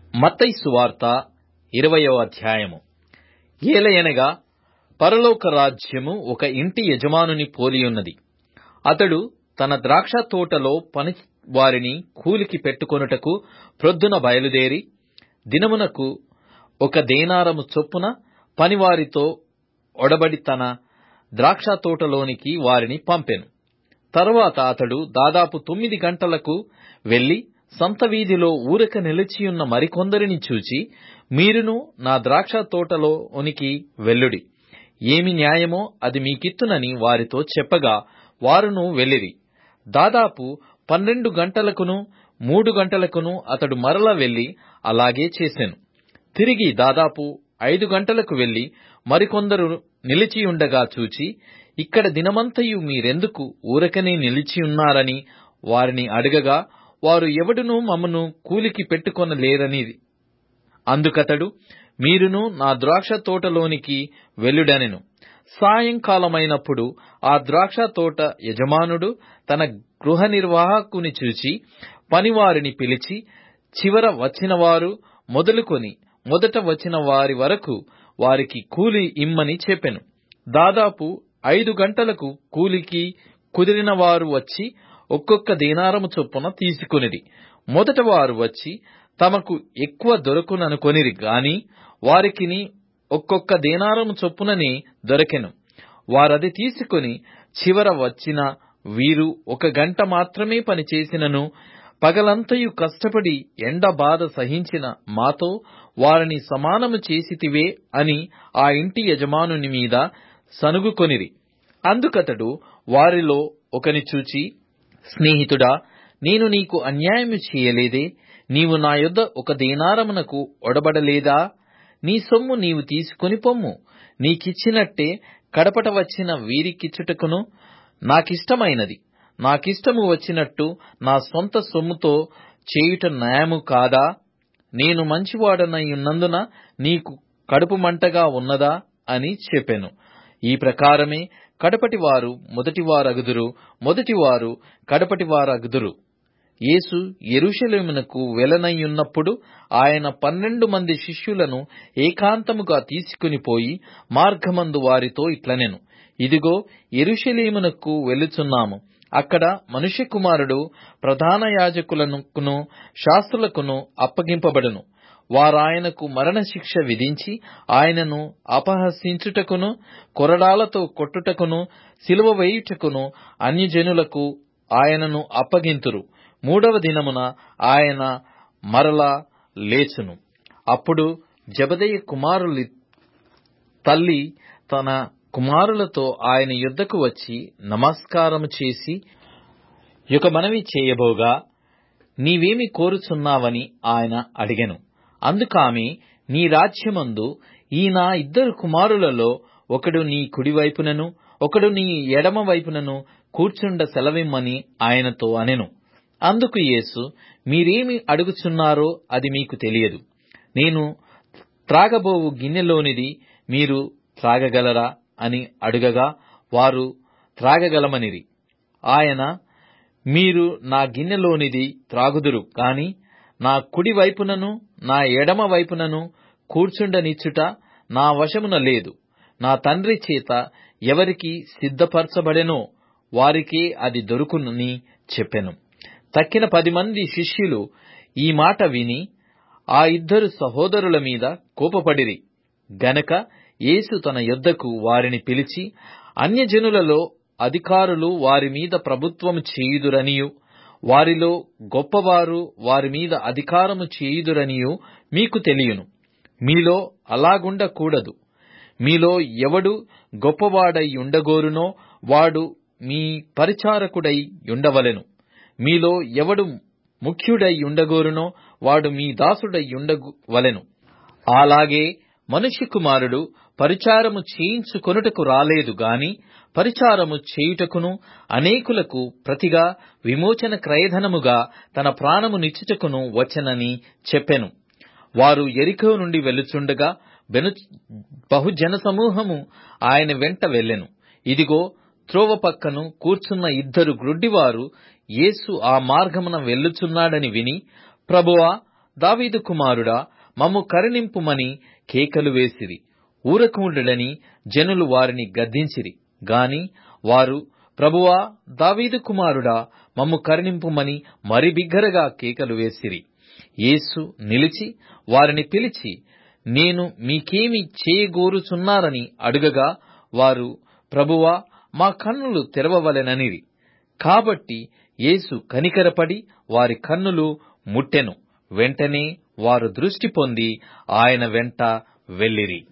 మత్తయి సువార్త ఇరవయో అధ్యాయము ఏలయనగా పరలోక రాజ్యము ఒక ఇంటి యజమానుని పోలియున్నది అతడు తన ద్రాక్ష తోటలో పని వారిని కూలికి పెట్టుకొనుటకు ప్రొద్దున బయలుదేరి దినమునకు ఒక దేనారము చొప్పున పనివారితో ఒడబడి తన ద్రాక్ష తోటలోనికి వారిని పంపెను తరువాత అతడు దాదాపు తొమ్మిది గంటలకు వెళ్లి సంత వీధిలో ఊరక నిలిచియున్న మరికొందరిని చూచి మీరును నా ద్రాక్ష తోటలోనికి వెళ్ళుడి ఏమి న్యాయమో అది మీకిత్తునని వారితో చెప్పగా వారును వెళ్ళిరి దాదాపు పన్నెండు గంటలకును మూడు గంటలకును అతడు మరల వెళ్లి అలాగే చేసెను తిరిగి దాదాపు ఐదు గంటలకు వెళ్లి మరికొందరు నిలిచియుండగా చూచి ఇక్కడ దినమంతయు మీరెందుకు ఊరకనే నిలిచియున్నారని వారిని అడగగా వారు ఎవడునూ మమ్మను కూలికి పెట్టుకొనలేరనిరి అందుకతడు మీరును నా ద్రాక్ష తోటలోనికి వెళ్ళుడనెను సాయంకాలమైనప్పుడు ఆ ద్రాక్ష తోట యజమానుడు తన గృహ నిర్వాహకుని చూచి పనివారిని పిలిచి చివర వచ్చినవారు మొదలుకొని మొదట వచ్చిన వారి వరకు వారికి కూలి ఇమ్మని చెప్పెను దాదాపు ఐదు గంటలకు కూలికి కుదిరిన వారు వచ్చి ఒక్కొక్క దేనారము చొప్పున తీసుకొనిరి మొదట వారు వచ్చి తమకు ఎక్కువ దొరకుననుకొనిరి గాని వారికిని ఒక్కొక్క దేనారము చొప్పుననే దొరకెను వారది తీసుకొని చివర వచ్చిన వీరు ఒక గంట మాత్రమే పని చేసినను పగలంతయు కష్టపడి ఎండ బాధ సహించిన మాతో వారిని సమానము చేసితివే అని ఆ ఇంటి యజమానుని మీద సనుగుకొనిరి అందుకతడు వారిలో ఒకని చూచి స్నేహితుడా నేను నీకు అన్యాయము చేయలేదే నీవు నా యొద్ద ఒక దేనారమునకు ఒడబడలేదా నీ సొమ్ము నీవు తీసుకొని పొమ్ము నీకిచ్చినట్టే కడపట వచ్చిన వీరికిచ్చుటకును నాకిష్టమైనది నాకిష్టము వచ్చినట్టు నా సొంత సొమ్ముతో చేయుట న్యాయము కాదా నేను మంచివాడనయ్యున్నందున నీకు కడుపు మంటగా ఉన్నదా అని చెప్పెను ఈ ప్రకారమే కడపటివారు మొదటివారగుదురు మొదటివారు కడపటివారగుదురు యేసు యెరూషలేమునకు వెళ్లనయ్యున్నప్పుడు ఆయన పన్నెండు మంది శిష్యులను ఏకాంతముగా తీసుకుని పోయి మార్గమందు వారితో ఇట్లనెను ఇదిగో యెరూషలేమునకు వెళ్ళుచున్నాము అక్కడ మనుష్య కుమారుడు ప్రధాన యాజకులకును శాస్త్రులకును అప్పగింపబడును వారాయనకు మరణశిక్ష విధించి ఆయనను అపహసించుటకును కొరడాలతో కొట్టుటకును సిలువ వేయుటకును అన్యజనులకు ఆయనను అప్పగింతురు మూడవ దినమున ఆయన మరలా లేచును అప్పుడు జబదయ్య కుమారులి తల్లి తన కుమారులతో ఆయన యుద్ధకు వచ్చి నమస్కారము చేసి ఒక మనవి చేయబోగా నీవేమి కోరుచున్నావని ఆయన అడిగెను అందుకామె నీ రాజ్యమందు ఈ నా ఇద్దరు కుమారులలో ఒకడు నీ కుడివైపునను ఒకడు నీ ఎడమ వైపునను కూర్చుండ సెలవిమ్మని ఆయనతో అనెను అందుకు యేసు మీరేమి అడుగుచున్నారో అది మీకు తెలియదు నేను త్రాగబోవు గిన్నెలోనిది మీరు త్రాగగలరా అని అడుగగా వారు త్రాగగలమనిరి ఆయన మీరు నా గిన్నెలోనిది త్రాగుదురు కాని నా కుడి వైపునను నా ఎడమ వైపునను కూర్చుండనిచ్చుట నా వశమున లేదు నా తండ్రి చేత ఎవరికి సిద్ధపరచబడెనో వారికే అది దొరుకునని చెప్పెను తక్కిన పది మంది శిష్యులు ఈ మాట విని ఆ ఇద్దరు సహోదరుల మీద కోపపడిరి గనక యేసు తన యొద్దకు వారిని పిలిచి అన్యజనులలో అధికారులు వారి మీద ప్రభుత్వము చేయుదురనియు వారిలో గొప్పవారు వారి మీద అధికారము చేయుదురనియు మీకు తెలియను మీలో అలాగుండకూడదు మీలో ఎవడు గొప్పవాడై ఉండగోరునో వాడు మీ పరిచారకుడై ఉండవలెను మీలో ఎవడు ముఖ్యుడై ఉండగోరునో వాడు మీ దాసుడై ఉండవలెను అలాగే మనుష్య కుమారుడు పరిచారము చేయించుకొనుటకు రాలేదు గాని పరిచారము చేయుటకును అనేకులకు ప్రతిగా విమోచన క్రయధనముగా తన ప్రాణము నిచ్చుటకును వచ్చెనని చెప్పెను వారు ఎరికో నుండి వెళ్ళుచుండగా బెను బహుజన సమూహము ఆయన వెంట వెళ్ళెను ఇదిగో త్రోవ పక్కను కూర్చున్న ఇద్దరు గ్రుడ్డివారు యేసు ఆ మార్గమున వెళ్ళుచున్నాడని విని ప్రభువా దావీదు కుమారుడా మమ్ము కరుణింపుమని కేకలు వేసిరి ఊరకుండుడని జనులు వారిని గద్దించిరి గాని వారు ప్రభువా దావీదు కుమారుడా మమ్ము కరుణింపుమని మరి బిగ్గరగా కేకలు వేసిరి యేసు నిలిచి వారిని పిలిచి నేను మీకేమి చేయగోరుచున్నారని అడుగగా వారు ప్రభువా మా కన్నులు తెరవవలెననిరి కాబట్టి యేసు కనికరపడి వారి కన్నులు ముట్టెను వెంటనే వారు దృష్టి పొంది ఆయన వెంట వెళ్ళిరి